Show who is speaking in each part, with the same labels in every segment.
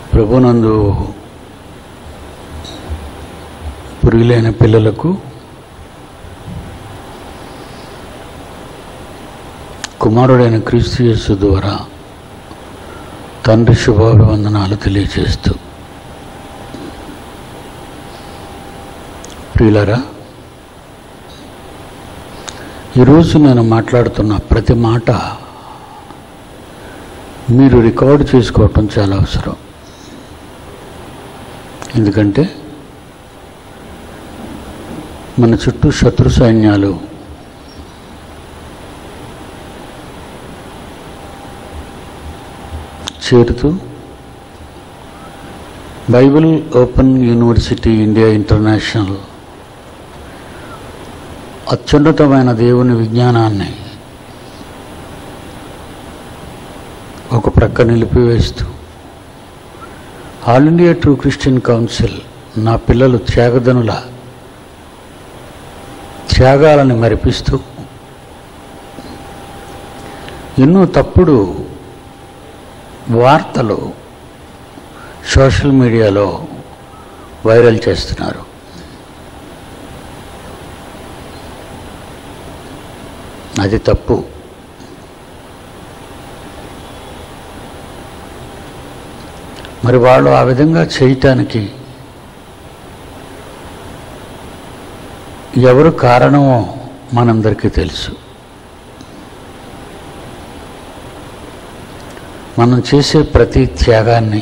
Speaker 1: ప్రభునందు పురుగులైన పిల్లలకు కుమారుడైన క్రీస్తు యేసు ద్వారా తండ్రి శుభాభివందనాలు తెలియజేస్తూ ప్రియులరా ఈరోజు నేను మాట్లాడుతున్న ప్రతి మాట మీరు రికార్డు చేసుకోవటం చాలా అవసరం ఎందుకంటే మన చుట్టూ శత్రు సైన్యాలు చేరుతూ Bible open university India international అత్యున్నతమైన దేవుని విజ్ఞానాన్ని ఒక ప్రక్క నిలిపివేస్తూ all India true Christian council నా పిల్లలు త్యాగదనుల త్యాగాలను మరిపిస్తూ ఎన్నో తప్పుడు వార్తలు సోషల్ మీడియాలో వైరల్ చేస్తున్నారు అది తప్పు మరి వాళ్ళు ఆ విధంగా చేయటానికి ఎవరు కారణమో మనందరికీ తెలుసు మనం చేసే ప్రతి త్యాగాన్ని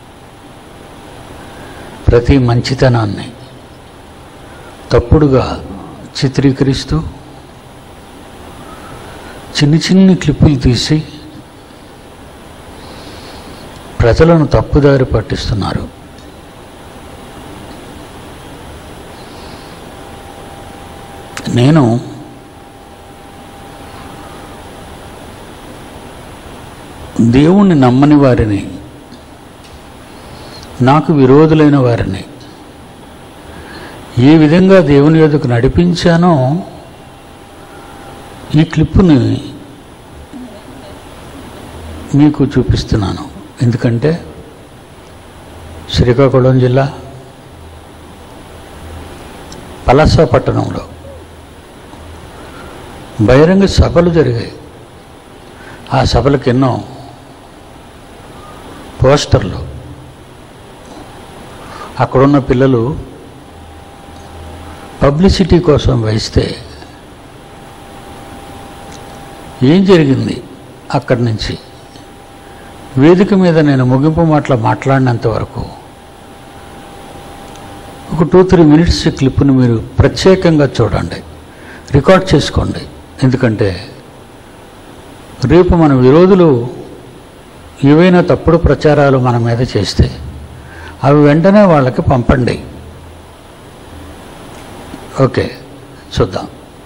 Speaker 1: ప్రతి మంచితనాన్ని తప్పుడుగా చిత్రీకరిస్తూ చిన్ని చిన్ని క్లిప్పులు తీసి ప్రజలను తప్పుదారి పట్టిస్తున్నారు నేను దేవుణ్ణి నమ్మని వారిని నాకు విరోధులైన వారిని ఏ విధంగా దేవుని యొద్దకు నడిపించానో ఈ క్లిప్పుని మీకు చూపిస్తున్నాను ఎందుకంటే శ్రీకాకుళం జిల్లా పలాస పట్టణంలో బహిరంగ సభలు జరిగాయి ఆ సభలకు ఎన్నో పోస్టర్లు అక్కడున్న పిల్లలు పబ్లిసిటీ కోసం వహిస్తే ఏం జరిగింది అక్కడి నుంచి వేదిక మీద నేను ముగింపు మాటలు మాట్లాడినంత వరకు ఒక టూ త్రీ మినిట్స్ క్లిప్ను మీరు ప్రత్యేకంగా చూడండి రికార్డ్ చేసుకోండి ఎందుకంటే రేపు మన విరోధులు ఏవైనా తప్పుడు ప్రచారాలు మన మీద చేస్తే అవి వెంటనే వాళ్ళకి పంపండి ఓకే చూద్దాం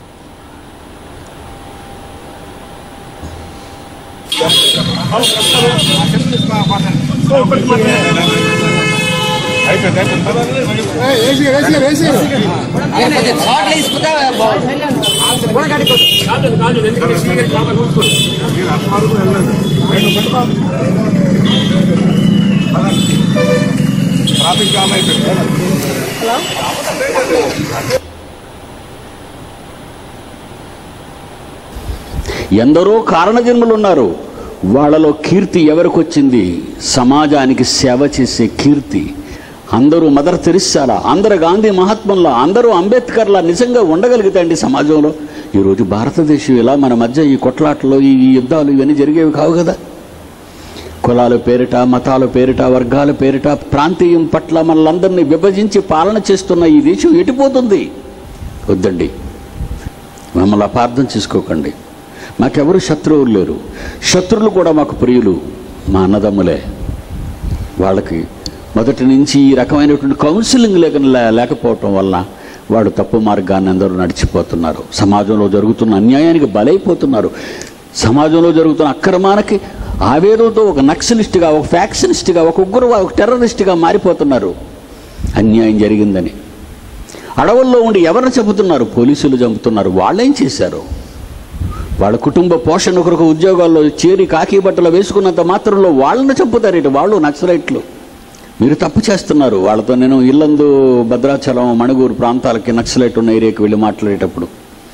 Speaker 2: ట్రాఫిక్ జామ్ అయిపోయింది
Speaker 3: ఎందరో కారణజన్మలు ఉన్నారు వాళ్ళలో కీర్తి ఎవరికి వచ్చింది సమాజానికి సేవ చేసే కీర్తి అందరూ మదర్ తెరిస్సాలా అందరు గాంధీ మహాత్ముల్లా అందరూ అంబేద్కర్లా నిజంగా ఉండగలిగితే అండి సమాజంలో ఈరోజు భారతదేశం ఇలా మన మధ్య ఈ కొట్లాటలు ఈ యుద్ధాలు ఇవన్నీ జరిగేవి కావు కదా కులాల పేరిట మతాల పేరిట వర్గాల పేరిట ప్రాంతీయం పట్ల మనలందరినీ విభజించి పాలన చేస్తున్న ఈ దేశం ఎటుపోతుంది వద్దండి మమ్మల్ని అపార్థం చేసుకోకండి మాకెవరు శత్రువులు లేరు శత్రువులు కూడా మాకు ప్రియులు మా అన్నదమ్ములే వాళ్ళకి మొదటి నుంచి ఈ రకమైనటువంటి కౌన్సిలింగ్ లేక లేకపోవటం వల్ల వాడు తప్పు మార్గాన్ని అందరూ నడిచిపోతున్నారు సమాజంలో జరుగుతున్న అన్యాయానికి బలైపోతున్నారు సమాజంలో జరుగుతున్న అక్రమానికి ఆవేదంతో ఒక నక్సలిస్ట్గా ఒక ఫ్యాక్షనిస్ట్గా ఒక ఉగ్ర ఒక టెర్రరిస్ట్గా మారిపోతున్నారు అన్యాయం జరిగిందని అడవుల్లో ఉండి ఎవరిని చంపుతున్నారు పోలీసులు చంపుతున్నారు వాళ్ళేం చేశారు వాళ్ళ కుటుంబ పోషణ కొరకు ఉద్యోగాల్లో చేరి కాకి బట్టలు వేసుకున్నంత మాత్రంలో వాళ్ళని చంపుతారు ఇటు వాళ్ళు నక్సలైట్లు మీరు తప్పు చేస్తున్నారు వాళ్ళతో నేను ఇల్లందు భద్రాచలం మణుగూరు ప్రాంతాలకి నక్సలైట్ ఉన్న ఏరియాకి వెళ్ళి మాట్లాడేటప్పుడు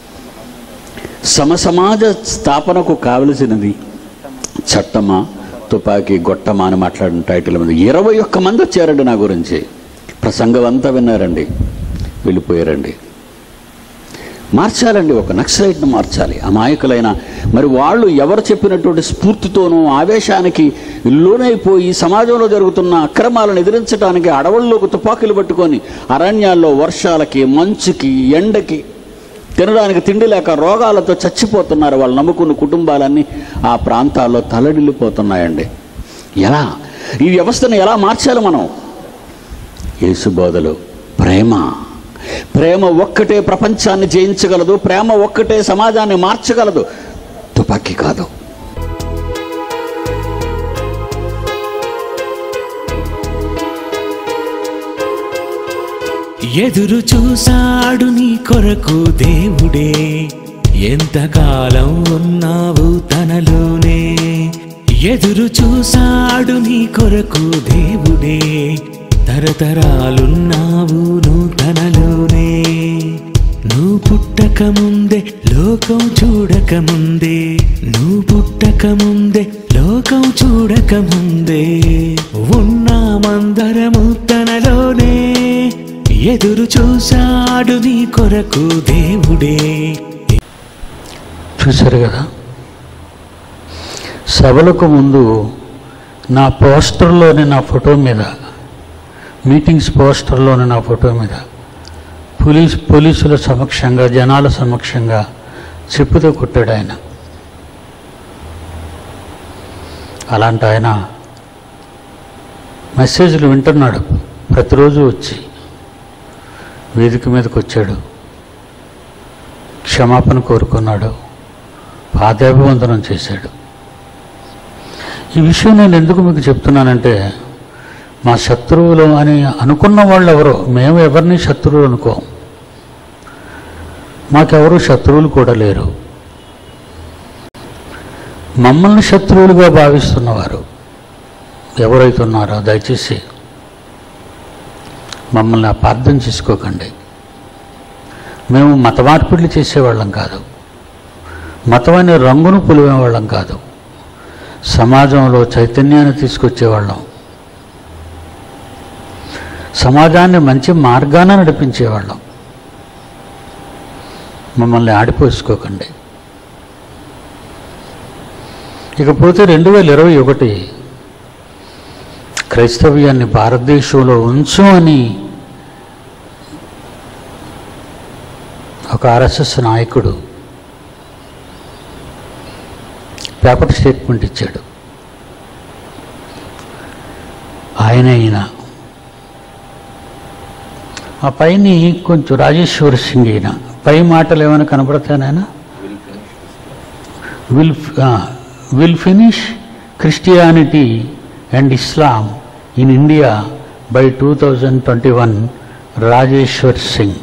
Speaker 3: సమసమాజ స్థాపనకు కావలసినది చట్టమా తుపాకీ గొట్టమా అని మాట్లాడిన టైటిల్ మీద ఇరవై ఒక్క మంది వచ్చారండి నా గురించి ప్రసంగం అంతా విన్నారండి వెళ్ళిపోయారండి మార్చాలండి ఒక నక్సలైట్ను మార్చాలి అమాయకులైన మరి వాళ్ళు ఎవరు చెప్పినటువంటి స్ఫూర్తితోనూ ఆవేశానికి లోనైపోయి సమాజంలో జరుగుతున్న అక్రమాలను ఎదిరించడానికి అడవుల్లోకి తుపాకులు పట్టుకొని అరణ్యాల్లో వర్షాలకి మంచుకి ఎండకి తినడానికి తిండి లేక రోగాలతో చచ్చిపోతున్నారు వాళ్ళు నమ్ముకున్న కుటుంబాలన్నీ ఆ ప్రాంతాల్లో తలడిల్లిపోతున్నాయండి ఎలా ఈ వ్యవస్థను ఎలా మార్చాలి మనం యేసు బోధలు ప్రేమ ప్రేమ ఒక్కటే ప్రపంచాన్ని జయించగలదు ప్రేమ ఒక్కటే సమాజాన్ని మార్చగలదు తుపాకీ కాదు
Speaker 4: ఎదురు చూసాడు నీ కొరకు దేవుడే ఎంతకాలం ఉన్నావు తనలోనే ఎదురు చూసాడు నీ కొరకు దేవుడే తరతరాలున్నావు నువ్వు తనలోనే నువ్వు పుట్టక ముందే లోకం చూడక ముందే నువ్వు పుట్టక ముందే లోకం చూడక ముందే ఉన్నామందరము తనలోనే ఎదురు చూశాడు నీ కొరకు దేవుడే
Speaker 1: చూశారు కదా సభలకు ముందు నా పోస్టర్లోని నా ఫోటో మీద మీటింగ్స్ పోస్టర్లోని నా ఫోటో మీద పోలీస్ పోలీసుల సమక్షంగా జనాల సమక్షంగా చెప్పుతో కొట్టాడు ఆయన అలాంటి ఆయన మెసేజ్లు వింటున్నాడు ప్రతిరోజు వచ్చి వేదిక మీదకి వచ్చాడు క్షమాపణ కోరుకున్నాడు పాదాభివందనం చేశాడు ఈ విషయం నేను ఎందుకు మీకు చెప్తున్నానంటే మా శత్రువులు అని అనుకున్న వాళ్ళు ఎవరో మేము ఎవరిని శత్రువులు అనుకోం మాకెవరు శత్రువులు కూడా లేరు మమ్మల్ని శత్రువులుగా భావిస్తున్నవారు ఎవరైతే ఉన్నారో దయచేసి మమ్మల్ని అపార్థం చేసుకోకండి మేము మత మార్పిడులు చేసేవాళ్ళం కాదు మతం అనే రంగును పులివేవాళ్ళం కాదు సమాజంలో చైతన్యాన్ని తీసుకొచ్చేవాళ్ళం సమాజాన్ని మంచి మార్గాన నడిపించేవాళ్ళం మమ్మల్ని ఆడిపోసుకోకండి ఇకపోతే రెండు వేల ఇరవై ఒకటి క్రైస్తవ్యాన్ని భారతదేశంలో ఉంచు అని ఒక ఆర్ఎస్ఎస్ నాయకుడు పేపర్ స్టేట్మెంట్ ఇచ్చాడు ఆయన ఈయన ఆ పైని కొంచెం రాజేశ్వర సింగ్ ఈయన పై మాటలు ఏమైనా కనపడతానైనా will will finish Christianity and Islam in India by two thousand twenty one Rajeshwar Singh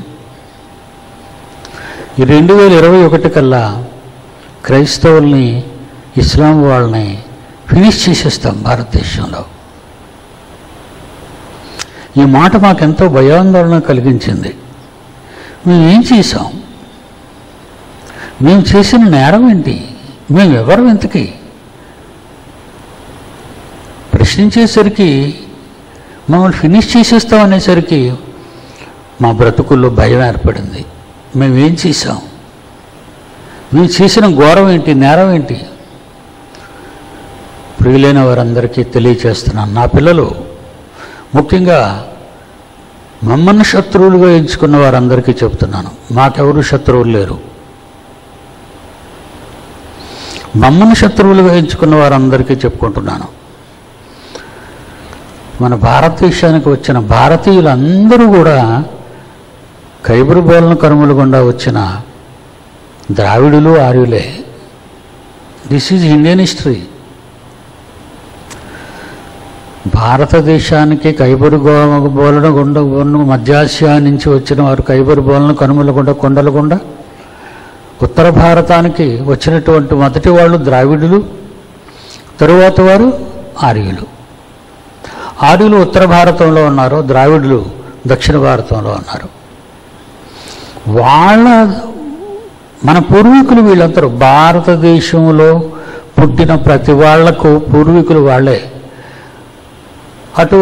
Speaker 1: ఈ రెండు వేల ఇరవై ఒకటి కల్లా క్రైస్తవుల్ని ఇస్లాం వాళ్ళని ఫినిష్ చేసేస్తాం భారతదేశంలో ఈ మాట మాకెంతో భయాందోళన కలిగించింది మేము ఏం చేసాం మేము చేసిన నేరం ఏంటి మేము ఎవరు ఎంతకి ప్రశ్నించేసరికి మమ్మల్ని ఫినిష్ చేసేస్తాం అనేసరికి మా బ్రతుకుల్లో భయం ఏర్పడింది మేము ఏం చేసాం మేము చేసిన ఘోరం ఏంటి నేరం ఏంటి ప్రియులైన వారందరికీ తెలియచేస్తున్నాను నా పిల్లలు ముఖ్యంగా మమ్మల్ని శత్రువులుగా ఎంచుకున్న వారందరికీ చెప్తున్నాను మాకెవరు శత్రువులు లేరు మమ్మల్ని శత్రువులుగా ఎంచుకున్న వారందరికీ చెప్పుకుంటున్నాను మన భారతదేశానికి వచ్చిన భారతీయులందరూ కూడా కైబరు బోలన కరుముల గుండా వచ్చిన ద్రావిడులు ఆర్యులే దిస్ ఈజ్ ఇండియన్ హిస్టరీ భారతదేశానికి కైబరు గో- బోలన గుండ గుండ మధ్యాసియా నుంచి వచ్చిన వారు కైబరు బోలన కనుమల గుండ కొండల గుండ ఉత్తర భారతానికి వచ్చినటువంటి మొదటి వాళ్ళు ద్రావిడులు తరువాత వారు ఆర్యులు ఆర్యులు ఉత్తర భారతంలో ఉన్నారు ద్రావిడులు దక్షిణ భారతంలో ఉన్నారు వాళ్ళ మన పూర్వీకులు వీళ్ళందరూ భారతదేశంలో పుట్టిన ప్రతి వాళ్లకు పూర్వీకులు వాళ్ళే అటు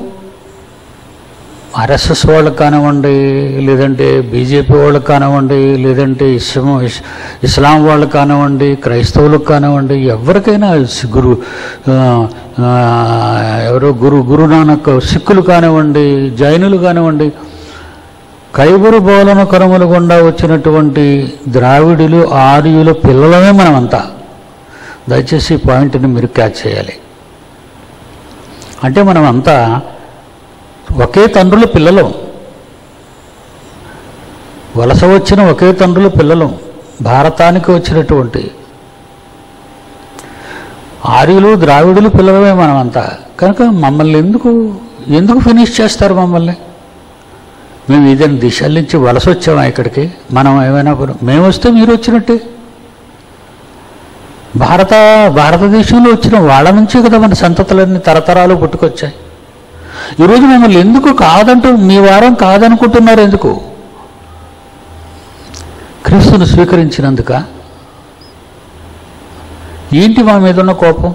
Speaker 1: ఆర్ఎస్ఎస్ వాళ్ళకి కానివ్వండి లేదంటే బీజేపీ వాళ్ళకి కానివ్వండి లేదంటే ఇస్లాం ఇస్- ఇస్లాం వాళ్ళకి కానివ్వండి క్రైస్తవులకు కానివ్వండి ఎవరికైనా సి- గురు ఆ, ఆ, ఎవరో గురు గురునానక్ సిక్కులు కానివ్వండి జైనులు కానివ్వండి కైబరు బోలన కరముల గుండా వచ్చినటువంటి ద్రావిడులు ఆర్యుల పిల్లలమే మనమంతా దయచేసి ఈ పాయింట్ని మీరు క్యాచ్ చేయాలి అంటే మనమంతా ఒకే తండ్రుల పిల్లలు వలస వచ్చిన ఒకే తండ్రుల పిల్లలు భారతానికి వచ్చినటువంటి ఆర్యులు ద్రావిడులు పిల్లలమే మనమంతా కనుక మమ్మల్ని ఎందుకు ఎందుకు ఫినిష్ చేస్తారు మమ్మల్ని మేము ఏదైనా దిశల నుంచి వలస వచ్చామా ఇక్కడికి మనం ఏమైనా పని- మేము వస్తే మీరు వచ్చినట్టే భారత భారతదేశంలో వచ్చిన వాళ్ళ నుంచే కదా మన సంతతులన్నీ తరతరాలు పుట్టుకొచ్చాయి ఈరోజు మిమ్మల్ని ఎందుకు కాదంటూ మీ వారం కాదనుకుంటున్నారు ఎందుకు క్రీస్తును స్వీకరించినందుక ఏంటి మా మీద ఉన్న కోపం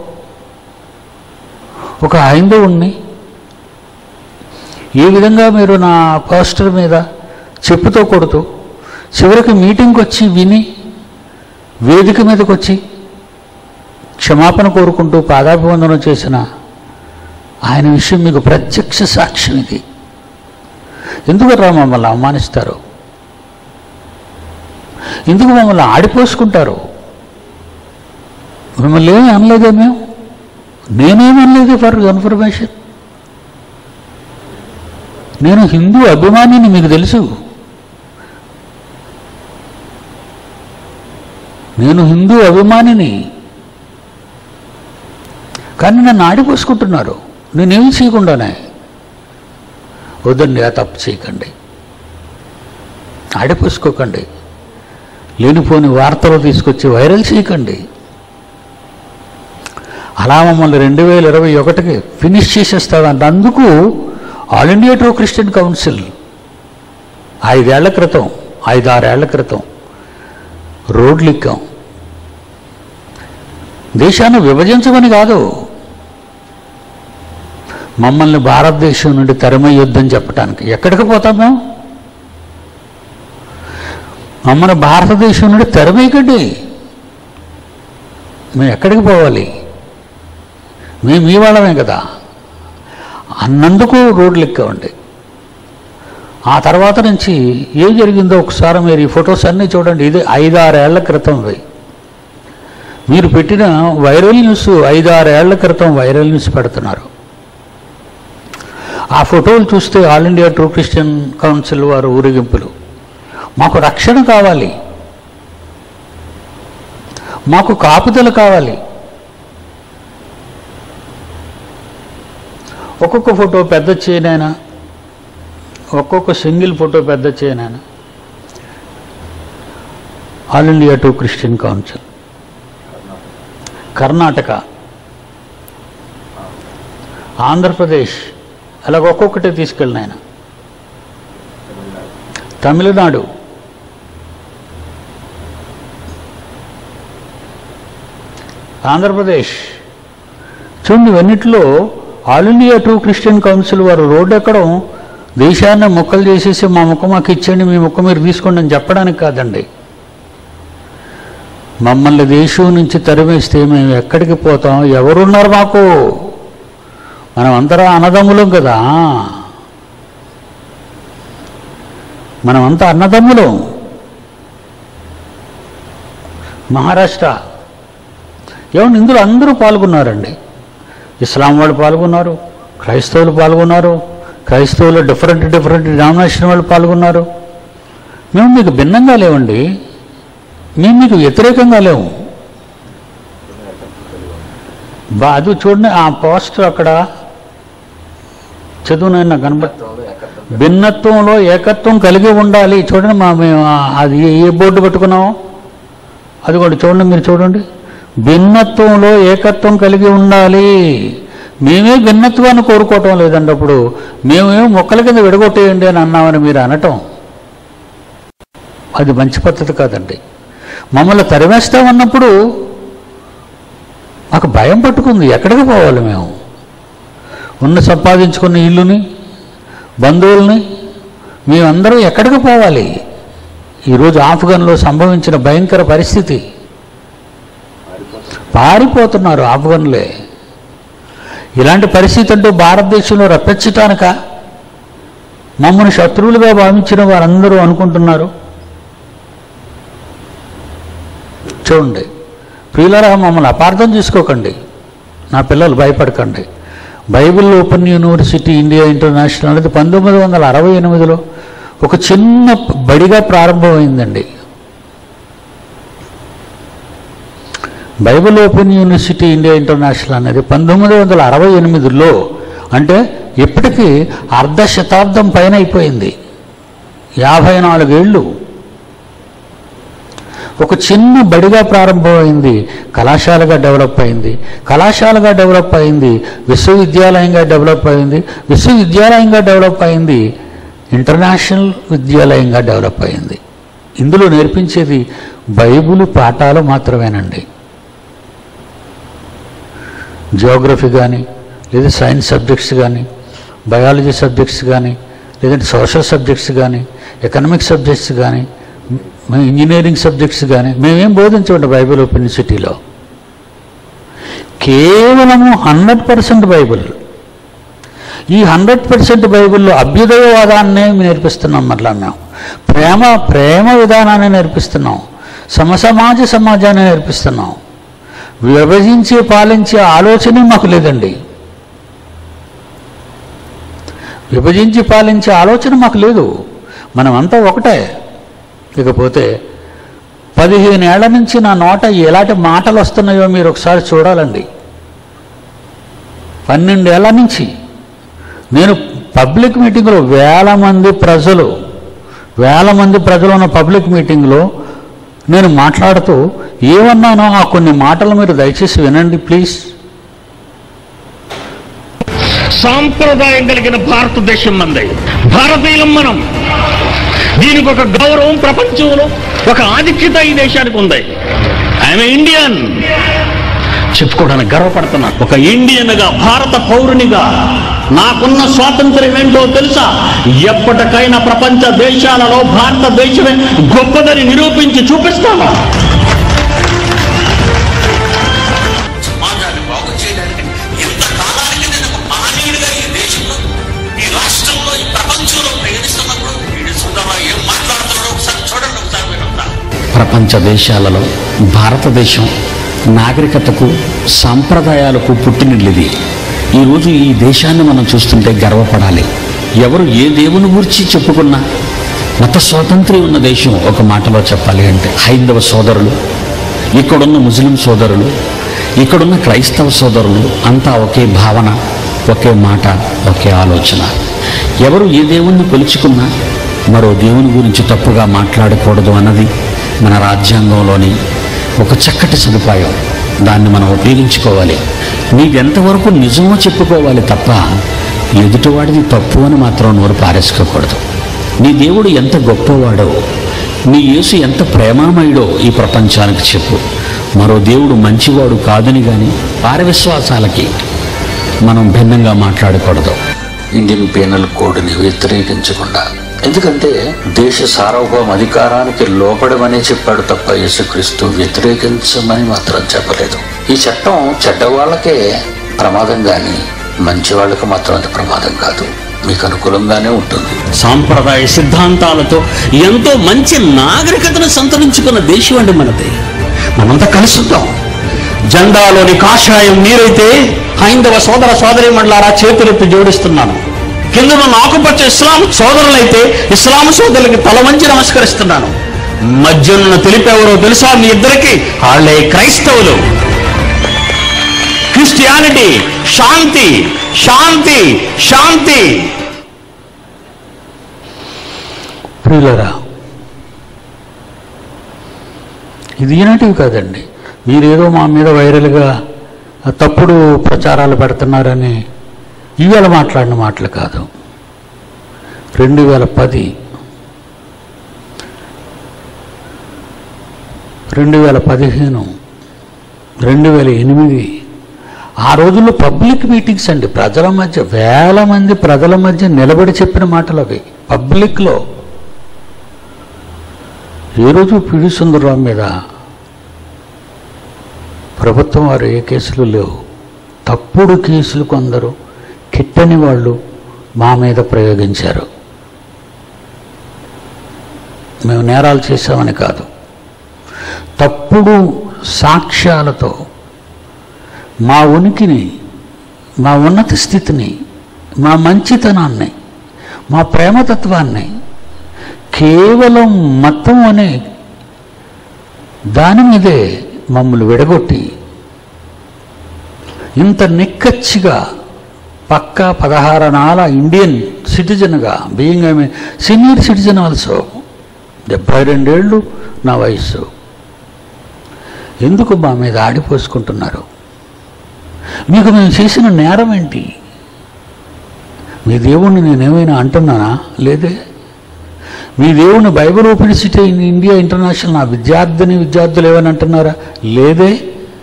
Speaker 1: ఒక హైందవుణ్ణి ఏ విధంగా మీరు నా పోస్టర్ మీద చెప్పుతో కొడుతూ చివరికి మీటింగ్కి వచ్చి విని వేదిక మీదకి వచ్చి క్షమాపణ కోరుకుంటూ పాదాభివందనం చేసిన ఆయన విషయం మీకు ప్రత్యక్ష సాక్ష్యం ఇది ఎందుకు రా మమ్మల్ని అవమానిస్తారు ఎందుకు మమ్మల్ని ఆడిపోసుకుంటారు మిమ్మల్ని ఏమీ అనలేదే మేము నేనేమి అనలేదు ఫర్ ఇన్ఫర్మేషన్ నేను హిందూ అభిమానిని మీకు తెలుసు నేను హిందూ అభిమానిని కానీ నన్ను ఆడిపోసుకుంటున్నారు నేనేమి చేయకుండానే వద్దండి ఆ తప్పు చేయకండి ఆడిపోసుకోకండి లేనిపోని వార్తలు తీసుకొచ్చి వైరల్ చేయకండి అలా మమ్మల్ని రెండు వేల ఇరవై ఒకటికి ఫినిష్ చేసేస్తాడంట అందుకు all India true Christian council ఐదేళ్ల క్రితం ఐదారేళ్ల క్రితం రోడ్లు ఎక్కాం దేశాన్ని విభజించమని కాదు మమ్మల్ని భారతదేశం నుండి తరిమయ్యొద్దని చెప్పడానికి ఎక్కడికి పోతాం మేము మమ్మల్ని భారతదేశం నుండి తెరమేయకండి మేము ఎక్కడికి పోవాలి మేము మీ వాళ్ళమే కదా అన్నందుకు రోడ్లు ఎక్కామండి ఆ తర్వాత నుంచి ఏం జరిగిందో ఒకసారి మీరు ఈ ఫొటోస్ అన్నీ చూడండి ఇది ఐదారేళ్ల క్రితం ఇవి మీరు పెట్టిన వైరల్ న్యూస్ ఐదారేళ్ల క్రితం వైరల్ న్యూస్ పెడుతున్నారు ఆ ఫోటోలు చూస్తే all India true Christian council వారు ఊరేగింపులు మాకు రక్షణ కావాలి మాకు కాపుదల కావాలి ఒక్కొక్క ఫోటో పెద్ద చేయనైనా ఒక్కొక్క సింగిల్ ఫోటో పెద్ద చేయనైనా all India to Christian council Karnataka Andhra Pradesh అలాగ ఒక్కొక్కటి తీసుకెళ్ళిన ఆయన తమిళనాడు ఆంధ్రప్రదేశ్ చూడండి ఇవన్నిట్లో all India two Christian council వారు రోడ్డు ఎక్కడం దేశాన్ని ముక్కలు చేసేసి మా ముక్క మాకు ఇచ్చండి మీ ముక్క మీరు తీసుకోండి అని చెప్పడానికి కాదండి మమ్మల్ని దేశం నుంచి తరిమేస్తే మేము ఎక్కడికి పోతాం ఎవరున్నారు మాకు మనం అందరం అన్నదమ్ములం కదా మనమంతా అన్నదమ్ములం మహారాష్ట్ర ఏమండి ఇందులో అందరూ పాల్గొన్నారండి ఇస్లాం వాళ్ళు పాల్గొన్నారు క్రైస్తవులు పాల్గొన్నారు క్రైస్తవులు డిఫరెంట్ డిఫరెంట్ డినామినేషన్ వాళ్ళు పాల్గొన్నారు మేము మీకు భిన్నంగా లేవండి మేము మీకు వ్యతిరేకంగా లేవు బా అది చూడండి ఆ పోస్టర్ అక్కడ చదువునైనా కనబడి భిన్నత్వంలో ఏకత్వం కలిగి ఉండాలి చూడండి మా మేము ఆ- అది ఏ- ఏ బోర్డు పెట్టుకున్నామో అది కూడా చూడండి మీరు చూడండి భిన్నత్వంలో ఏకత్వం కలిగి ఉండాలి మేమే భిన్నత్వాన్ని కోరుకోవటం లేదండి అప్పుడు మేమేమో మొక్కల కింద విడగొట్టేయండి అని అన్నామని మీరు అనటం అది మంచి పద్ధతి కాదండి మమ్మల్ని తరిమేస్తామన్నప్పుడు మాకు భయం పట్టుకుంది ఎక్కడికి పోవాలి మేము ఉన్న సంపాదించుకున్న ఇల్లుని బంధువుల్ని మేమందరం ఎక్కడికి పోవాలి ఈరోజు ఆఫ్ఘన్లో సంభవించిన భయంకర పరిస్థితి పారిపోతున్నారు ఆఫ్ఘన్లే ఇలాంటి పరిస్థితి అంటూ భారతదేశంలో రప్పించటానిక మమ్మల్ని శత్రువులుగా భావించిన వారందరూ అనుకుంటున్నారు చూడండి ప్రియులరా మమ్మల్ని అపార్థం చేసుకోకండి నా పిల్లలు భయపడకండి Bible open university India international అనేది పంతొమ్మిది వందల అరవై ఎనిమిదిలో ఒక చిన్న బడిగా ప్రారంభమైందండి Bible open university India international అనేది పంతొమ్మిది వందల అరవై ఎనిమిదిలో అంటే ఇప్పటికీ అర్ధ శతాబ్దం పైన అయిపోయింది యాభై నాలుగేళ్ళు ఒక చిన్న బడిగా ప్రారంభమైంది కళాశాలగా డెవలప్ అయింది కళాశాలగా డెవలప్ అయింది విశ్వవిద్యాలయంగా డెవలప్ అయింది విశ్వవిద్యాలయంగా డెవలప్ అయింది ఇంటర్నేషనల్ విద్యాలయంగా డెవలప్ అయింది ఇందులో నేర్పించేది బైబిల్ పాఠాలు మాత్రమేనండి జియోగ్రఫీ కానీ లేదా సైన్స్ సబ్జెక్ట్స్ కానీ బయాలజీ సబ్జెక్ట్స్ కానీ లేదంటే సోషల్ సబ్జెక్ట్స్ కానీ ఎకనామిక్ సబ్జెక్ట్స్ కానీ మ- ఇంజనీరింగ్ సబ్జెక్ట్స్ కానీ మేమేం బోధించమండి బైబిల్ ఓపెన్ యూనివర్సిటీలో కేవలము హండ్రెడ్ పర్సెంట్ బైబిల్ ఈ హండ్రెడ్ పర్సెంట్ బైబిల్లో అభ్యుదయవాదాన్నే నేర్పిస్తున్నాం మరలా మేము ప్రేమ ప్రేమ విధానాన్ని నేర్పిస్తున్నాం సమసమాజ సమాజాన్ని నేర్పిస్తున్నాం విభజించి పాలించే ఆలోచనే మాకు లేదండి విభజించి పాలించే ఆలోచన మాకు లేదు మనమంతా ఒకటే ఇకపోతే పదిహేను ఏళ్ల నుంచి నా నోట ఎలాంటి మాటలు వస్తున్నాయో మీరు ఒకసారి చూడాలండి పన్నెండేళ్ల నుంచి నేను పబ్లిక్ మీటింగ్లో వేల మంది ప్రజలు వేల మంది ప్రజలు ఉన్న పబ్లిక్ మీటింగ్లో నేను మాట్లాడుతూ ఏమన్నానో ఆ కొన్ని మాటలు మీరు దయచేసి వినండి ప్లీజ్
Speaker 5: సాంప్రదాయం కలిగిన భారతదేశం మంది భారతీయులం మనం దీనికి ఒక గౌరవం ప్రపంచంలో ఒక ఆధిక్యత ఈ దేశానికి ఉంది ఐఎమ్ ఇండియన్ చెప్పుకోవడానికి గర్వపడుతున్నాను ఒక ఇండియన్గా భారత పౌరునిగా నాకున్న స్వాతంత్ర్యం ఏంటో తెలుసా ఎప్పటికైనా ప్రపంచ దేశాలలో భారతదేశమే గొప్పదని నిరూపించి చూపిస్తాను
Speaker 6: సమాజాన్ని బాగు చేయడానికి ఎంత కాలానికి నేను ఒక మహనీయుడిగా ఈ దేశంలో ఈ రాష్ట్రంలో ఈ ప్రపంచంలో ప్రయాణిస్తున్నప్పుడు వీడు సుందరరావు ఏం మాట్లాడుతున్నాడో ఒకసారి చూడండి ఒకసారి మీరంతా
Speaker 3: ప్రపంచ దేశాలలో భారతదేశం నాగరికతకు సాంప్రదాయాలకు పుట్టినిల్లిది ఈరోజు ఈ దేశాన్ని మనం చూస్తుంటే గర్వపడాలి ఎవరు ఏ దేవుని గురించి చెప్పుకున్నా మత స్వాతంత్ర్యం ఉన్న దేశం ఒక మాటలో చెప్పాలి అంటే హైందవ సోదరులు ఇక్కడున్న ముస్లిం సోదరులు ఇక్కడున్న క్రైస్తవ సోదరులు అంతా ఒకే భావన ఒకే మాట ఒకే ఆలోచన ఎవరు ఏ దేవుణ్ణి కొలుచుకున్నా మరో దేవుని గురించి తప్పుగా మాట్లాడకూడదు అన్నది మన రాజ్యాంగంలోని ఒక చక్కటి సదుపాయం దాన్ని మనం ఉపయోగించుకోవాలి నీదెంతవరకు నిజమో చెప్పుకోవాలి తప్ప ఎదుటివాడిది తప్పు అని మాత్రం నోరు పారేసుకోకూడదు నీ దేవుడు ఎంత గొప్పవాడో నీ యేసు ఎంత ప్రేమామయుడో ఈ ప్రపంచానికి చెప్పు మరో దేవుడు మంచివాడు కాదని కానీ వారి విశ్వాసాలకి మనం భిన్నంగా మాట్లాడకూడదు ఇండియన్ పీనల్ కోడ్ని వ్యతిరేకించకుండా ఎందుకంటే దేశ సార్వభౌమ అధికారానికి లోపడమని చెప్పాడు తప్ప యేసుక్రీస్తు వ్యతిరేకించమని మాత్రం చెప్పలేదు ఈ చట్టం చెడ్డవాళ్ళకే ప్రమాదం కానీ మంచి వాళ్ళకి మాత్రం అది ప్రమాదం కాదు మీకు అనుకూలంగానే ఉంటుంది
Speaker 5: సాంప్రదాయ సిద్ధాంతాలతో ఎంతో మంచి నాగరికతను సంతరించుకున్న దేశం అండి మనది మనంతా కలుసుద్దాం జెండాలోని కాషాయం మీరైతే హైందవ సోదర సోదరి మండలారా చేతులెత్తి జోడిస్తున్నాను కింద ఉన్న ఆకుపచ్చ ఇస్లాం సోదరులైతే ఇస్లాం సోదరులకి తల వంచి నమస్కరిస్తున్నాను మధ్యన తెలిపేవరో తెలుసా మీ ఇద్దరికి వాళ్ళే క్రైస్తవులు క్రిస్టియానిటీ శాంతి శాంతి శాంతి
Speaker 1: ప్రియులరా ఇది ఈనాటివి కాదండి మీరేదో మా మీద వైరల్గా తప్పుడు ప్రచారాలు పెడుతున్నారని ఇవాళ మాట్లాడిన మాటలు కాదు రెండు వేల పది రెండు వేల పదిహేను రెండు వేల ఎనిమిది ఆ రోజుల్లో పబ్లిక్ మీటింగ్స్ అండి ప్రజల మధ్య వేల మంది ప్రజల మధ్య నిలబడి చెప్పిన మాటలు అవి పబ్లిక్లో ఏ రోజు పిడి సుందరరావు మీద ప్రభుత్వం వారు ఏ కేసులు లేవు తప్పుడు కేసులు కొందరు కిట్టని వాళ్ళు మా మీద ప్రయోగించారు మేము నేరాలు చేశామని కాదు తప్పుడు సాక్ష్యాలతో మా ఉనికిని మా ఉన్నత స్థితిని మా మంచితనాన్ని మా ప్రేమతత్వాన్ని కేవలం మతం అనే దాని మీదే మమ్మల్ని విడగొట్టి ఇంత నిక్కచ్చిగా పక్కా పదహారనాల ఇండియన్ సిటిజన్గా being I senior citizen also డెబ్భై రెండేళ్ళు నా వయస్సు ఎందుకు మా మీద ఆడిపోసుకుంటున్నారు మీకు మేము చేసిన నేరం ఏంటి మీ దేవుణ్ణి నేనేమైనా అంటున్నానా లేదే మీ దేవుని Bible open city in India international నా విద్యార్థిని విద్యార్థులు ఏమని అంటున్నారా లేదే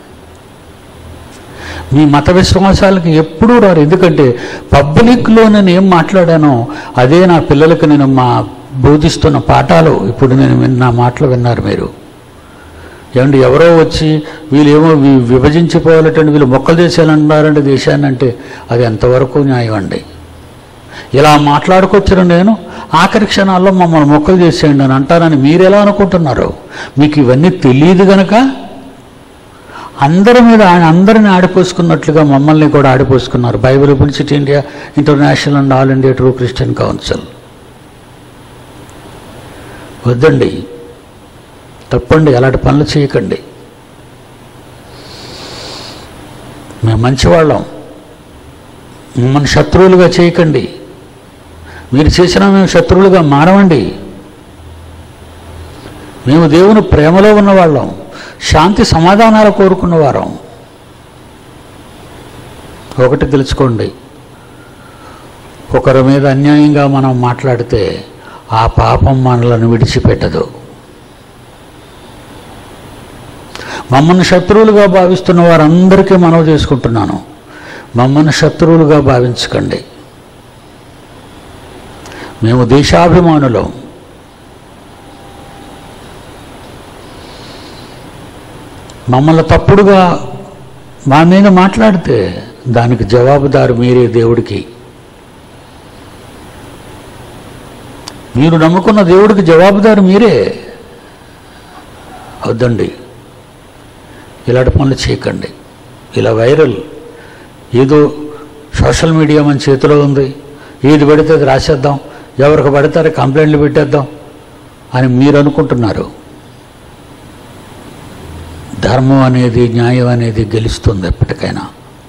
Speaker 1: మీ మత విశ్వాసాలకు ఎప్పుడూ రారు ఎందుకంటే పబ్లిక్లో నేను ఏం మాట్లాడానో అదే నా పిల్లలకు నేను మా బోధిస్తున్న పాఠాలు ఇప్పుడు నేను విన్న నా మాటలు విన్నారు మీరు ఏమండి ఎవరో వచ్చి వీళ్ళేమో వి- విభజించిపోవాలంటే వీళ్ళు మొక్కలు దేశాలంటున్నారంటే దేశాన్ని అంటే అది ఎంతవరకు న్యాయం అండి ఇలా మాట్లాడుకొచ్చిన నేను ఆఖరి క్షణాల్లో మమ్మల్ని మొక్కలు చేసేయండి అని అంటారని మీరు ఎలా అనుకుంటున్నారు మీకు ఇవన్నీ తెలియదు గనక అందరి మీద ఆయన అందరిని ఆడిపోసుకున్నట్లుగా మమ్మల్ని కూడా ఆడిపోసుకున్నారు బైబిల్ పిలిచిట్ India international and all India true Christian council వద్దండి తప్పండి అలాంటి పనులు చేయకండి మేము మంచివాళ్ళం మిమ్మల్ని శత్రువులుగా చేయకండి మీరు చేసినా మేము శత్రువులుగా మారవండి మేము దేవుని ప్రేమలో ఉన్నవాళ్ళం శాంతి సమాధానాలు కోరుకున్నవారం ఒకటి తెలుసుకోండి ఒకరి మీద అన్యాయంగా మనం మాట్లాడితే ఆ పాపం మనలను విడిచిపెట్టదు మమ్మల్ని శత్రువులుగా భావిస్తున్న వారందరికీ మనవి చేసుకుంటున్నాను మమ్మల్ని శత్రువులుగా భావించకండి మేము దేశాభిమానులం మమ్మల్ని తప్పుడుగా మా మీద మాట్లాడితే దానికి జవాబుదారు మీరే దేవుడికి మీరు నమ్ముకున్న దేవుడికి జవాబుదారు మీరే వద్దండి ఇలాంటి పనులు చేయకండి ఇలా వైరల్ ఏదో సోషల్ మీడియా మన చేతిలో ఉంది ఏది పడితే అది రాసేద్దాం ఎవరికి పడితే కంప్లైంట్లు పెట్టేద్దాం అని మీరు అనుకుంటున్నారు ధర్మం అనేది న్యాయం అనేది గెలుస్తుంది ఎప్పటికైనా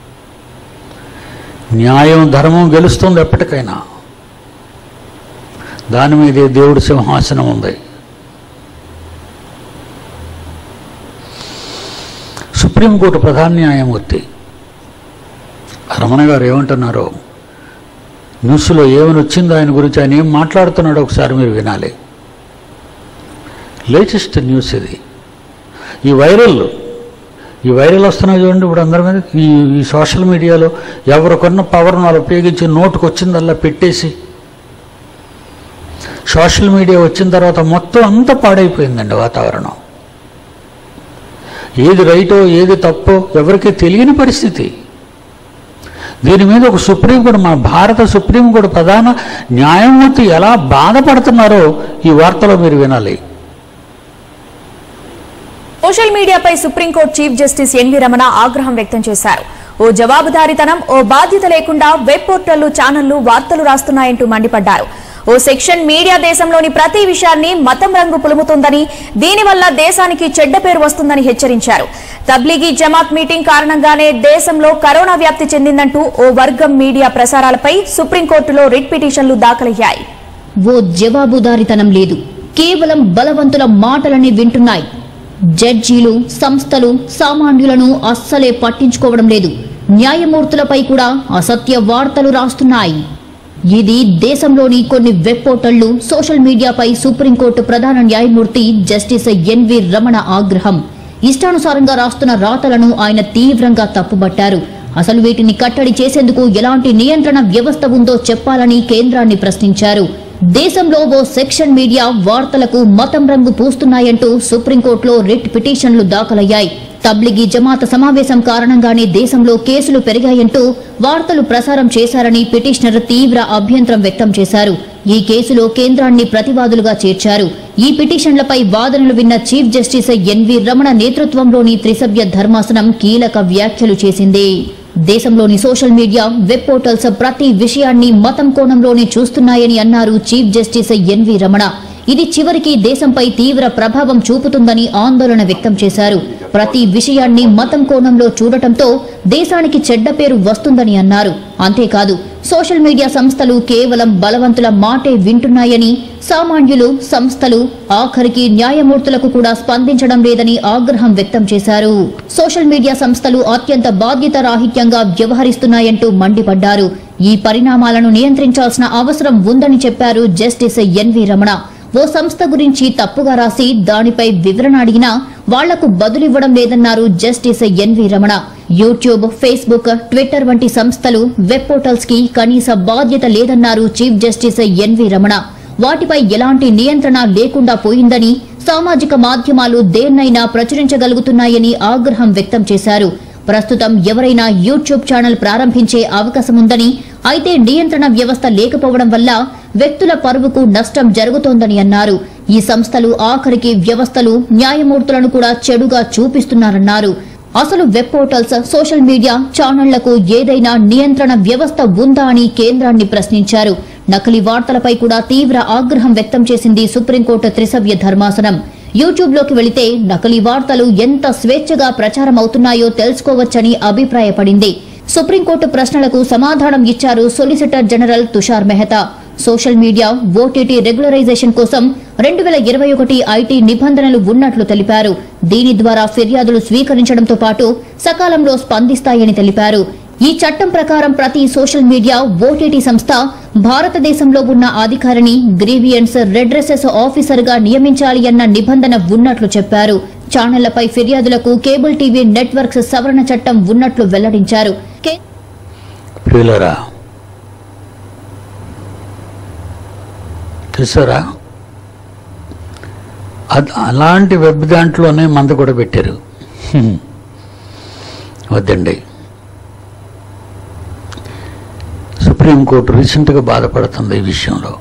Speaker 1: న్యాయం ధర్మం గెలుస్తుంది ఎప్పటికైనా దాని మీదే దేవుడి సింహాసనం ఉంది సుప్రీంకోర్టు ప్రధాన న్యాయమూర్తి రమణ గారు ఏమంటున్నారో న్యూస్లో ఏమని వచ్చిందో ఆయన గురించి ఆయన ఏం మాట్లాడుతున్నాడో ఒకసారి మీరు వినాలి లేటెస్ట్ న్యూస్ ఇది ఈ వైరల్ ఈ వైరల్ వస్తున్నాయి చూడండి ఇప్పుడు అందరి మీద ఈ ఈ సోషల్ మీడియాలో ఎవరికొన్న పవర్ను వాళ్ళు ఉపయోగించి నోటుకు వచ్చిందల్లా పెట్టేసి సోషల్ మీడియా వచ్చిన తర్వాత మొత్తం అంతా పాడైపోయిందండి వాతావరణం ఏది రైటో ఏది తప్పో ఎవరికీ తెలియని పరిస్థితి దీని మీద ఒక సుప్రీంకోర్టు మన భారత సుప్రీంకోర్టు ప్రధాన న్యాయమూర్తి ఎలా బాధపడుతున్నారో ఈ వార్తలో మీరు వినాలి
Speaker 7: సోషల్ మీడియాపై supreme court chief justice N V Ramana ఆగ్రహం వ్యక్తం చేశారు ఓ జవాబుదారీతనం ఓ బాధ్యత లేకుండా వెబ్ పోర్టళ్లు ఛానళ్లు వార్తలు రాస్తున్నాయంటూ మండిపడ్డారు ఓ సెక్షన్ మీడియా దేశంలోని ప్రతి విషయాన్ని మతం రంగు పులుముతుందని దీనివల్ల దేశానికి చెడ్డ పేరు వస్తుందని హెచ్చరించారు తబ్లీగీ జమాత్ మీటింగ్ కారణంగానే దేశంలో కరోనా వ్యాప్తి చెందిందంటూ ఓ వర్గం మీడియా ప్రసారాలపై సుప్రీంకోర్టులో రిట్ పిటిషన్లు దాఖలయ్యాయి
Speaker 8: ఓ జవాబుదారితనం లేదు కేవలం బలవంతుల మాటలని వింటున్నాయి జడ్జీలు సంస్థలు సామాన్యులను అస్సలే పట్టించుకోవడం లేదు న్యాయమూర్తులపై కూడా అసత్య వార్తలు రాస్తున్నాయి ఇది దేశంలోని కొన్ని వెబ్ పోర్టళ్లు సోషల్ మీడియాపై సుప్రీంకోర్టు ప్రధాన న్యాయమూర్తి జస్టిస్ ఎన్వి రమణ ఆగ్రహం ఇష్టానుసారంగా రాస్తున్న రాతలను ఆయన తీవ్రంగా తప్పుబట్టారు అసలు వీటిని కట్టడి చేసేందుకు ఎలాంటి నియంత్రణ వ్యవస్థ ఉందో చెప్పాలని కేంద్రాన్ని ప్రశ్నించారు దేశంలో ఓ సెక్షన్ మీడియా వార్తలకు మతం రంగు పూస్తున్నాయంటూ సుప్రీంకోర్టులో రిట్ పిటిషన్లు దాఖలయ్యాయి తబ్లిగీ జమాత సమావేశం కారణంగానే దేశంలో కేసులు పెరిగాయంటూ వార్తలు ప్రసారం చేశారని పిటిషనర్ తీవ్ర అభ్యంతరం వ్యక్తం చేశారు ఈ కేసులో కేంద్రాన్ని ప్రతివాదులుగా చేర్చారు ఈ పిటిషన్లపై వాదనలు విన్న చీఫ్ జస్టిస్ ఎన్వి రమణ నేతృత్వంలోని త్రిసభ్య ధర్మాసనం కీలక వ్యాఖ్యలు చేసింది దేశంలోని సోషల్ మీడియా వెబ్ పోర్టల్స్ ప్రతి విషయాన్ని మతం కోణంలోనే చూస్తున్నాయని అన్నారు చీఫ్ జస్టిస్ ఎన్వి రమణ ఇది చివరికి దేశంపై తీవ్ర ప్రభావం చూపుతుందని ఆందోళన వ్యక్తం చేశారు ప్రతి విషయాన్ని మతం కోణంలో చూడటంతో దేశానికి చెడ్డ పేరు వస్తుందని అన్నారు అంతేకాదు సోషల్ మీడియా సంస్థలు కేవలం బలవంతుల మాటే వింటున్నాయని సామాన్యులు సంస్థలు ఆఖరికి న్యాయమూర్తులకు కూడా స్పందించడం లేదని ఆగ్రహం వ్యక్తం చేశారు సోషల్ మీడియా సంస్థలు అత్యంత బాధ్యత రాహిత్యంగా వ్యవహరిస్తున్నాయంటూ మండిపడ్డారు ఈ పరిణామాలను నియంత్రించాల్సిన అవసరం ఉందని చెప్పారు జస్టిస్ ఎన్వి రమణ ఓ సంస్థ గురించి తప్పుగా రాసి దానిపై వివరణ అడిగినా వాళ్లకు బదులివ్వడం లేదన్నారు justice N V Ramana YouTube Facebook Twitter వంటి సంస్థలు వెబ్ పోర్టల్స్ కి కనీస బాధ్యత లేదన్నారు చీఫ్ జస్టిస్ ఎన్వి రమణ వాటిపై ఎలాంటి నియంత్రణ లేకుండా పోయిందని సామాజిక మాధ్యమాలు దేన్నైనా ప్రచురించగలుగుతున్నాయని ఆగ్రహం వ్యక్తం చేశారు ప్రస్తుతం ఎవరైనా యూట్యూబ్ ఛానల్ ప్రారంభించే అవకాశం ఉందని అయితే నియంత్రణ వ్యవస్థ లేకపోవడం వల్ల వ్యక్తుల పరువుకు నష్టం జరుగుతోందని అన్నారు ఈ సంస్థలు ఆఖరికి వ్యవస్థలు న్యాయమూర్తులను కూడా చెడుగా చూపిస్తున్నారన్నారు అసలు వెబ్ పోర్టల్స్ సోషల్ మీడియా ఛానళ్లకు ఏదైనా నియంత్రణ వ్యవస్థ ఉందా అని కేంద్రాన్ని ప్రశ్నించారు నకిలీ వార్తలపై కూడా తీవ్ర ఆగ్రహం వ్యక్తం చేసింది సుప్రీంకోర్టు త్రిసభ్య ధర్మాసనం యూట్యూబ్ లోకి వెళితే నకిలీ వార్తలు ఎంత స్వేచ్ఛగా ప్రచారం అవుతున్నాయో తెలుసుకోవచ్చని అభిప్రాయపడింది సుప్రీంకోర్టు ప్రశ్నలకు సమాధానం ఇచ్చారు solicitor general Tushar Mehta social media OTT regularisation కోసం రెండు వేల ఇరవై ఒకటి ఐటీ నిబంధనలు ఉన్నట్లు తెలిపారు దీని ద్వారా ఫిర్యాదులు స్వీకరించడంతో పాటు సకాలంలో స్పందిస్తాయని తెలిపారు ఈ చట్టం ప్రకారం ప్రతి సోషల్ మీడియా ఓటీటీ సంస్థ భారతదేశంలో ఉన్న అధికారిని గ్రీవియన్స్ రెడ్రెసెస్ ఆఫీసర్ గా నియమించాలి అన్న నిబంధన ఉన్నట్లు చెప్పారు ఛానళ్లపై ఫిర్యాదులకు కేబుల్ టీవీ నెట్వర్క్స్ సవరణ చట్టం ఉన్నట్లు వెల్లడించారు కే-
Speaker 1: ప్రియులరా చూసారా అది అలాంటి వెబ్ దాంట్లోనే మంద కూడా పెట్టారు హ్మ్. వద్దండి సుప్రీంకోర్టు రీసెంట్గా బాధపడుతుంది ఈ విషయంలో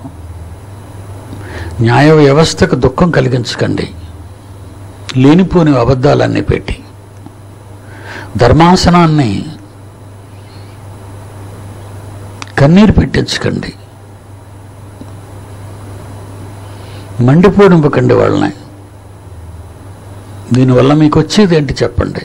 Speaker 1: న్యాయ వ్యవస్థకు దుఃఖం కలిగించకండి లేనిపోని అబద్ధాలన్నీ పెట్టి ధర్మాసనాన్ని కన్నీరు పెట్టించకండి మండిపోనివ్వకండి వాళ్ళని దీనివల్ల మీకు వచ్చేది ఏంటి చెప్పండి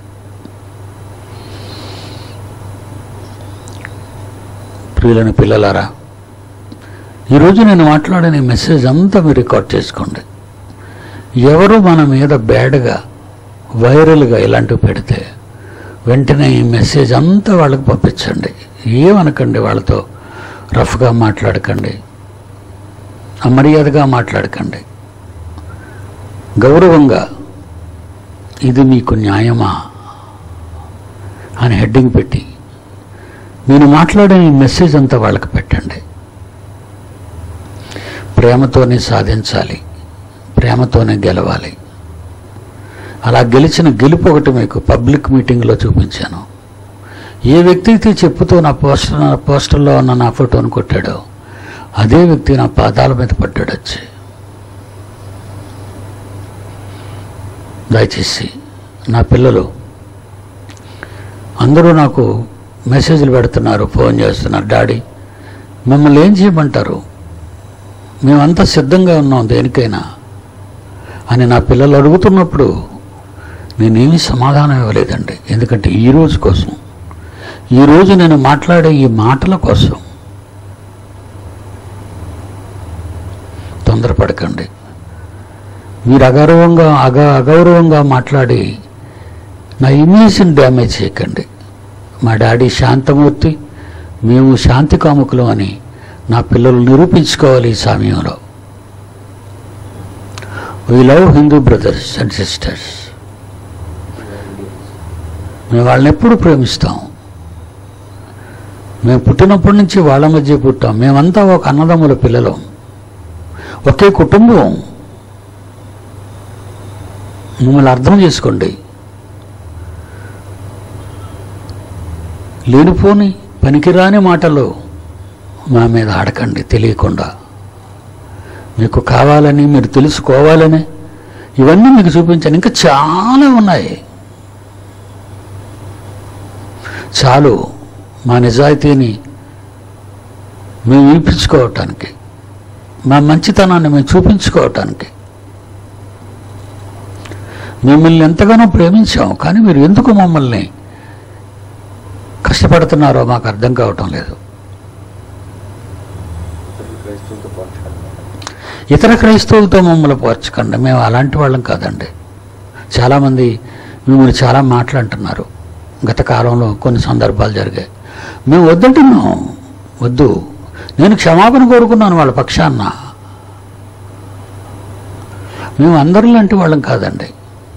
Speaker 1: ప్రియులని పిల్లలారా ఈరోజు నేను మాట్లాడిన ఈ మెసేజ్ అంతా మీరు రికార్డ్ చేసుకోండి ఎవరు మన మీద బ్యాడ్గా వైరల్గా ఇలాంటివి పెడితే వెంటనే ఈ మెసేజ్ అంతా వాళ్ళకి పంపించండి ఏమనకండి వాళ్ళతో రఫ్గా మాట్లాడకండి అమర్యాదగా మాట్లాడకండి గౌరవంగా ఇది మీకు న్యాయమా అని హెడ్డింగ్ పెట్టి నేను మాట్లాడిన ఈ మెసేజ్ అంతా వాళ్ళకి పెట్టండి ప్రేమతోనే సాధించాలి ప్రేమతోనే గెలవాలి అలా గెలిచిన గెలుపు ఒకటి మీకు పబ్లిక్ మీటింగ్లో చూపించాను ఏ వ్యక్తి అయితే చెప్పుతో నా పోస్టర్ నా పోస్టర్లో ఉన్న నా ఫోటోను కొట్టాడో అదే వ్యక్తి నా పాదాల మీద పడ్డాడు వచ్చి దయచేసి నా పిల్లలు అందరూ నాకు మెసేజ్లు పెడుతున్నారు ఫోన్ చేస్తున్నారు డాడీ మిమ్మల్ని ఏం చేయమంటారు మేమంతా సిద్ధంగా ఉన్నాం దేనికైనా అని నా పిల్లలు అడుగుతున్నప్పుడు నేనేమీ సమాధానం ఇవ్వలేదండి ఎందుకంటే ఈ రోజు కోసం ఈరోజు నేను మాట్లాడే ఈ మాటల కోసం తొందరపడకండి మీరు అగౌరవంగా అగ అగౌరవంగా మాట్లాడి నా ఇమేజ్ని డ్యామేజ్ చేయకండి మా డాడీ శాంతమూర్తి మేము శాంతి కాముకులం అని నా పిల్లలు నిరూపించుకోవాలి ఈ సమయంలో we love Hindu brothers and sisters మేము వాళ్ళని ఎప్పుడు ప్రేమిస్తాం మేము పుట్టినప్పటి నుంచి వాళ్ళ మధ్య పుట్టాం మేమంతా ఒక అన్నదమ్ముల పిల్లలం ఒకే కుటుంబం మిమ్మల్ని అర్థం చేసుకోండి లేనిపోని పనికిరాని మాటలు మా మీద ఆడకండి తెలియకుండా మీకు కావాలని మీరు తెలుసుకోవాలని ఇవన్నీ మీకు చూపించాను ఇంకా చాలా ఉన్నాయి చాలు మా నిజాయితీని మేము వినిపించుకోవటానికి మా మంచితనాన్ని మేము చూపించుకోవటానికి మిమ్మల్ని ఎంతగానో ప్రేమించాం కానీ మీరు ఎందుకు మమ్మల్ని కష్టపడుతున్నారో మాకు అర్థం కావటం లేదు ఇతర క్రైస్తవులతో మమ్మల్ని పోర్చకండి మేము అలాంటి వాళ్ళం కాదండి చాలామంది మిమ్మల్ని చాలా మాట్లాడుతున్నారు గత కాలంలో కొన్ని సందర్భాలు జరిగాయి మేము వద్దంటున్నాం వద్దు నేను క్షమాపణ కోరుకున్నాను వాళ్ళ పక్షాన్న మేము అందరూ లాంటి వాళ్ళం కాదండి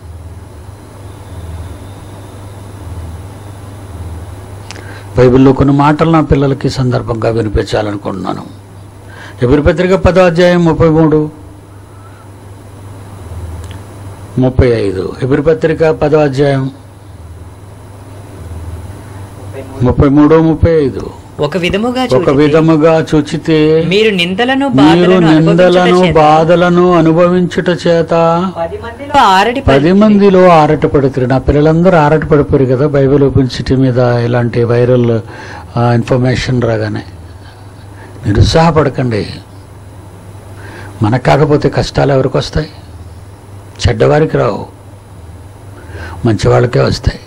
Speaker 1: బైబిల్లో కొన్ని మాటలు నా పిల్లలకి సందర్భంగా వినిపించాలనుకుంటున్నాను ఎవరి పత్రిక పదో అధ్యాయం ముప్పై మూడు ముప్పై ఐదు ఎవరి పత్రిక పదో అధ్యాయం ముప్పై మూడు ముప్పై ఐదు
Speaker 9: ఒక విధముగా
Speaker 1: ఒక
Speaker 9: చూచితే
Speaker 1: విధముగా చూచితే
Speaker 9: మీరు నిందలను
Speaker 1: మీరు
Speaker 9: బాధలను
Speaker 1: నిందలను
Speaker 9: అనుభవించుట చేత
Speaker 1: బాధలను అనుభవించుట చేత
Speaker 9: పది మందిలో ఆరడి
Speaker 1: పది మందిలో ఆరట పడుతురు నా పిల్లలందరూ ఆరట పడిపోయారు కదా బైబిల్ ఓపెన్ సిటీ మీద ఇలాంటి వైరల్ ఇన్ఫర్మేషన్ రాగానే నిరుత్సాహపడకండి మనకు కాకపోతే కష్టాలు ఎవరికి వస్తాయి చెడ్డవారికి రావు మంచి వాళ్ళకే వస్తాయి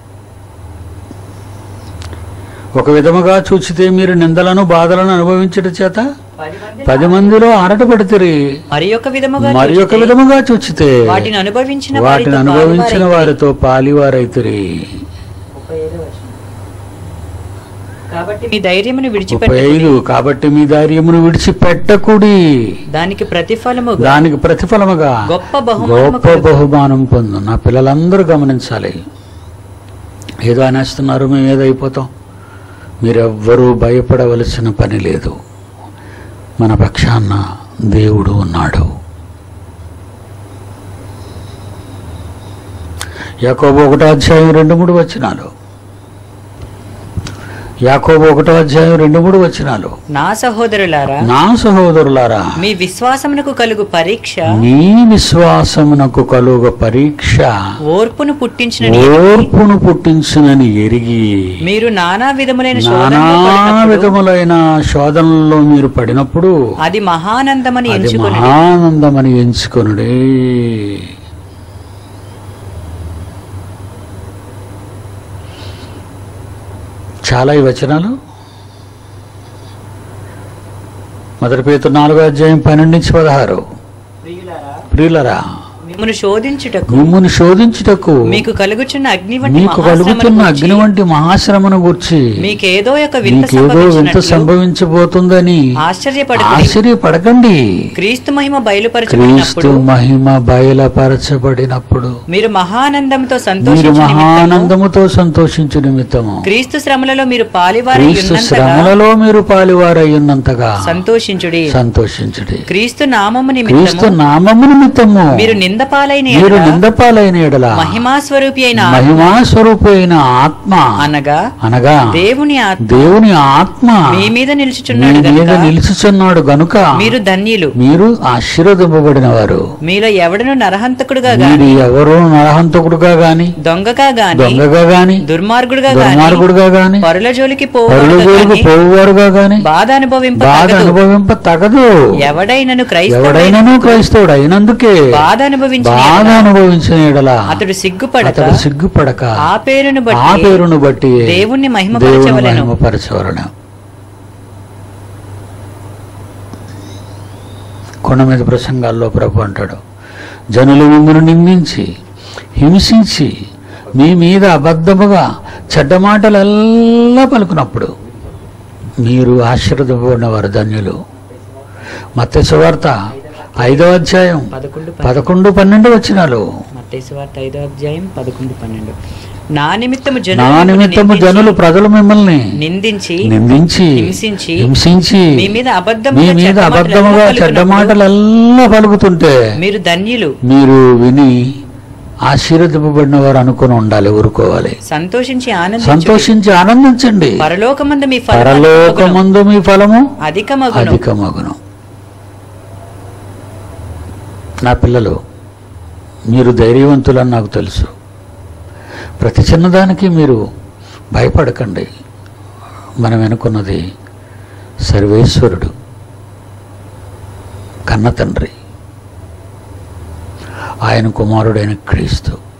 Speaker 1: ఒక విధముగా చూచితే మీరు నిందలను బాధలను అనుభవించట చేత
Speaker 9: పది మంది
Speaker 1: పది మందిలో ఆరట పడుతురి
Speaker 9: మరి ఒక విధముగా
Speaker 1: మరి ఒక
Speaker 9: చూచితే
Speaker 1: విధముగా చూచితే
Speaker 9: వాటిని అనుభవించిన
Speaker 1: వాటిని
Speaker 9: వారితో
Speaker 1: అనుభవించిన
Speaker 9: పాలువారైతే-
Speaker 1: వారితో పాలివారైతురి
Speaker 9: ముప్పై ఐదో వచనం. కాబట్టి మీ ధైర్యమును
Speaker 1: ముప్పై
Speaker 9: విడిచిపెట్టి
Speaker 1: ఐదు కాబట్టి మీ ధైర్యమును విడిచిపెట్టకుడి
Speaker 9: దానికి ప్రతిఫలము
Speaker 1: దానికి ప్రతిఫలముగా
Speaker 9: గొప్ప బహుమానము
Speaker 1: గొప్ప
Speaker 9: కలుగు.
Speaker 1: బహుమానం పొందు నా పిల్లలందరూ గమనించాలి ఏదో అనేస్తున్నారు మేము ఏదో అయిపోతాం మీరెవ్వరూ భయపడవలసిన పని లేదు మన పక్షాన దేవుడు ఉన్నాడు యాకోబు ఒకటో అధ్యాయం రెండు మూడు వచ్చినాలు యాకోబు ఒకటో అధ్యాయం రెండు మూడు వచ్చినాలు
Speaker 9: నా సహోదరులారా
Speaker 1: నా సహోదరులారా
Speaker 9: మీ విశ్వాసమునకు కలుగు పరీక్ష
Speaker 1: నీ విశ్వాసమునకు కలుగ పరీక్ష
Speaker 9: ఓర్పును పుట్టించిన
Speaker 1: ఓర్పును పుట్టించునని ఎరిగి
Speaker 9: మీరు నానా విధములైన
Speaker 1: నానా
Speaker 9: శోధనలో పడినప్పుడు
Speaker 1: విధములైన శోధనల్లో మీరు పడినప్పుడు
Speaker 9: అది మహానందమని
Speaker 1: అది
Speaker 9: ఎంచుకొని
Speaker 1: మహానందమని ఎంచుకొనుడే చాలా ఈ వచనాలు మొదటి పేరు నాలుగో అధ్యాయం పన్నెండు నుంచి పదహారు ప్రియులరా
Speaker 9: మిమ్మల్ని శోధించుటకు
Speaker 1: మిమ్ముని శోధించుటకు
Speaker 9: మీకు కలుగుచున్న అగ్ని వంటి
Speaker 1: మీకు కలుగుతున్న
Speaker 9: మహాశ్రమను
Speaker 1: అగ్ని
Speaker 9: గూర్చి
Speaker 1: వంటి మహాశ్రమను గుర్చి
Speaker 9: మీకేదో ఒక వింత
Speaker 1: మీకేదో వింత
Speaker 9: సంభవించినట్లు
Speaker 1: సంభవించబోతుందని
Speaker 9: ఆశ్చర్యపడు
Speaker 1: ఆశ్చర్యపడకండి
Speaker 9: క్రీస్తు మహిమ
Speaker 1: క్రీస్తు
Speaker 9: బయలుపరచబడినప్పుడు
Speaker 1: మహిమ బయలుపరచబడినప్పుడు
Speaker 9: మీరు మహానందంతో
Speaker 1: మీరు
Speaker 9: సంతోషించు నిమిత్తము
Speaker 1: మహానందముతో సంతోషించు నిమిత్తము
Speaker 9: క్రీస్తు శ్రమలలో మీరు పాలివారి
Speaker 1: క్రీస్తు
Speaker 9: ఉన్నంతగా
Speaker 1: శ్రమలలో మీరు పాలువారై ఉన్నంతగా
Speaker 9: సంతోషించుడి
Speaker 1: సంతోషించుడి
Speaker 9: క్రీస్తు నామము
Speaker 1: క్రీస్తు
Speaker 9: నిమిత్తము
Speaker 1: నామము నిమిత్తము
Speaker 9: మీరు నిందపాలైన
Speaker 1: మీరు
Speaker 9: ఎడల
Speaker 1: నిందపాలైన ఎడల
Speaker 9: మహిమా స్వరూపి అయిన
Speaker 1: మహిమా స్వరూపైన ఆత్మ
Speaker 9: అనగా
Speaker 1: అనగా
Speaker 9: దేవుని ఆత్మ
Speaker 1: దేవుని ఆత్మ
Speaker 9: మీ మీద
Speaker 1: మీ
Speaker 9: నిలుచుచున్నాడు
Speaker 1: మీద
Speaker 9: గనుక
Speaker 1: నిలుచుచున్నాడు గనుక
Speaker 9: మీరు ధన్యులు
Speaker 1: మీరు ఆశీర్వదింపబడిన వారు
Speaker 9: మీలో ఎవడను నరహంతకుడుగా
Speaker 1: మీరు
Speaker 9: గాని
Speaker 1: ఎవరో నరహంతకుడుగా గాని
Speaker 9: దొంగగా గాని
Speaker 1: దొంగగా గాని
Speaker 9: దుర్మార్గుడుగా గాని
Speaker 1: దుర్మార్గుడుగా గాని
Speaker 9: పరుల జోలికి
Speaker 1: పరుల
Speaker 9: పోవుడుగా
Speaker 1: జోలికి
Speaker 9: గాని
Speaker 1: పోవారుగా గాని
Speaker 9: బాధ అనుభవింప
Speaker 1: బాధ
Speaker 9: తగదు.
Speaker 1: అనుభవింప తగదు
Speaker 9: ఎవడైనను క్రైస్తవుడైన
Speaker 1: ఎవడైనను క్రైస్తవుడు అయినందుకే
Speaker 9: బాధ అనుభవించిన
Speaker 1: బాధ
Speaker 9: ఎడల
Speaker 1: అనుభవించిన ఎడల
Speaker 9: అతడు సిగ్గుపడక
Speaker 1: అతడు సిగ్గుపడక
Speaker 9: ఆ పేరును
Speaker 1: ఆ
Speaker 9: బట్టి
Speaker 1: పేరును బట్టి
Speaker 9: దేవుణ్ణి
Speaker 1: దేవుని
Speaker 9: మహిమపరచవలెను
Speaker 1: మహిమపరచవలను కొండ మీద ప్రసంగాల్లో ప్రభు అంటాడు జనుల ముందును నిందించి హింసించి మీ మీద అబద్ధముగా చెడ్డ మాటలెల్లా పలుకున్నప్పుడు మీరు ఆశీర్వదపడిన వారు ధన్యులు మత్స్య సువార్త ఐదో అధ్యాయం
Speaker 9: పదకొండు
Speaker 1: పదకొండు పన్నెండు వచ్చినాలు
Speaker 9: మత్తయి వార్త ఐదో అధ్యాయం పదకొండు పన్నెండు నా నిమిత్తము
Speaker 1: నా
Speaker 9: జనులు
Speaker 1: నిమిత్తము
Speaker 9: నిందించి-
Speaker 1: జనులు ప్రజలు మిమ్మల్ని
Speaker 9: నిందించి
Speaker 1: నిందించి
Speaker 9: హింసించి
Speaker 1: హింసించి
Speaker 9: మీ మీద అబద్ధముగా
Speaker 1: మీ మీద
Speaker 9: చెడ్డ
Speaker 1: అబద్ధముగా
Speaker 9: మాటలెల్లా
Speaker 1: చెడ్డ
Speaker 9: పలుకున్నప్పుడు
Speaker 1: మాటలల్లా పలుకుతుంటే
Speaker 9: మీరు ధన్యులు
Speaker 1: మీరు విని ఆశీర్వదింపబడిన వారు అనుకుని ఉండాలి ఊరుకోవాలి
Speaker 9: సంతోషించి ఆనందించు
Speaker 1: సంతోషించి ఆనందించండి
Speaker 9: పరలోకమందు మీ ఫలము
Speaker 1: పరలోకమందు మీ ఫలము
Speaker 9: అధికమగును
Speaker 1: అధికమగును నా పిల్లలు మీరు ధైర్యవంతులని నాకు తెలుసు ప్రతి చిన్నదానికి మీరు భయపడకండి మనం వెనుకున్నది సర్వేశ్వరుడు కన్న తండ్రి ఆయన కుమారుడైన క్రీస్తు